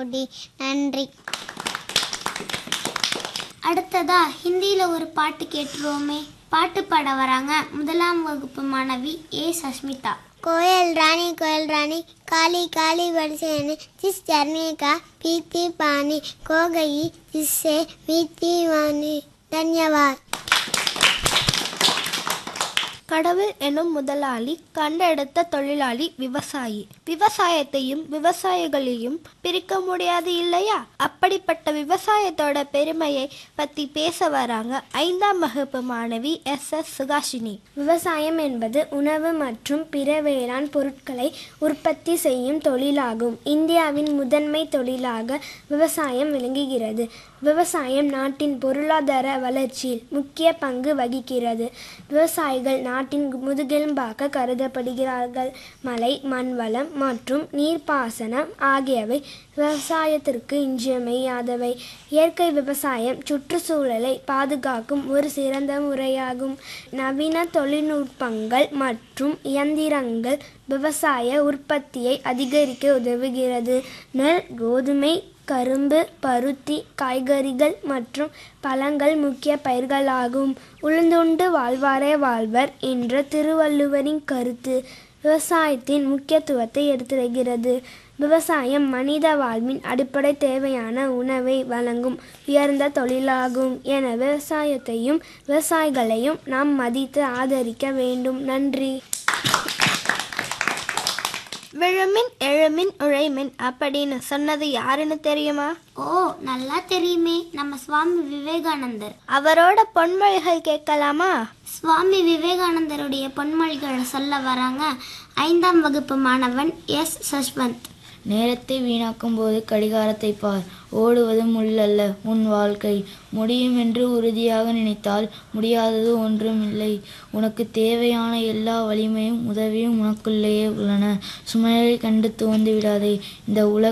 கோடி நன்றி அடுத்ததா ஹிந்தியில் ஒரு பாட்டு கேட்டுருவோமே பாட்டு பாட வராங்க முதலாம் வகுப்பு மாணவி ஏ சஸ்மிதா कोयल रानी कोयल रानी काली काली बरसेने जिस झरने का पीती पानी खो गई जिससे मीठी वानी धन्यवाद கடவுள் எனும் முதலாளி கண்டெடுத்த தொழிலாளி விவசாயி விவசாயத்தையும் விவசாயிகளையும் பிரிக்க முடியாது இல்லையா அப்படிப்பட்ட விவசாயத்தோட பெருமையை பத்தி பேச வராங்க ஐந்தாம் வகுப்பு மாணவி எஸ் எஸ் சுகாஷினி விவசாயம் என்பது உணவு மற்றும் பிற வேளாண் பொருட்களை உற்பத்தி செய்யும் தொழிலாகும் இந்தியாவின் முதன்மை தொழிலாக விவசாயம் விளங்குகிறது விவசாயம் நாட்டின் பொருளாதார வளர்ச்சியில் முக்கிய பங்கு வகிக்கிறது விவசாயிகள் நாட்டின் முதுகெலும்பாக கருதப்படுகிறார்கள் மழை மண்வளம் மற்றும் நீர்ப்பாசனம் ஆகியவை விவசாயத்திற்கு இன்றியமையாதவை இயற்கை விவசாயம் சுற்றுச்சூழலை பாதுகாக்கும் ஒரு சிறந்த முறையாகும் நவீன தொழில்நுட்பங்கள் மற்றும் இயந்திரங்கள் விவசாய உற்பத்தியை அதிகரிக்க உதவுகிறது நெல் கோதுமை கரும்பு பருத்தி காய்கறிகள் மற்றும் பழங்கள் முக்கிய பயிர்களாகும் உளுந்துண்டு வாழ்வாரே வாழ்வர் என்ற திருவள்ளுவரின் கருத்து விவசாயத்தின் முக்கியத்துவத்தை எடுத்துரைக்கிறது விவசாயம் மனித வாழ்வின் அடிப்படை தேவையான உணவை வழங்கும் உயர்ந்த தொழிலாகும் என விவசாயத்தையும் விவசாயிகளையும் நாம் மதித்து ஆதரிக்க வேண்டும் நன்றி விழுமின் எழுமின் உழைமின் அப்படின்னு சொன்னது யாருன்னு தெரியுமா ஓ நல்லா தெரியுமே நம்ம சுவாமி விவேகானந்தர் அவரோட பொன்மொழிகள் கேட்கலாமா சுவாமி விவேகானந்தருடைய பொன்மொழிகளை சொல்ல வராங்க ஐந்தாம் வகுப்பு மாணவன் எஸ் சஷ்வந்த் நேரத்தை வீணாக்கும் போது கடிகாரத்தை பார் ஓடுவது முள்ளல்ல உன் வாழ்க்கை முடியும் என்று உறுதியாக நினைத்தால் முடியாதது ஒன்றுமில்லை உனக்கு தேவையான எல்லா வலிமையும் உதவியும் உனக்குள்ளேயே உள்ளன சுமையை கண்டு துவந்து விடாதே இந்த உலக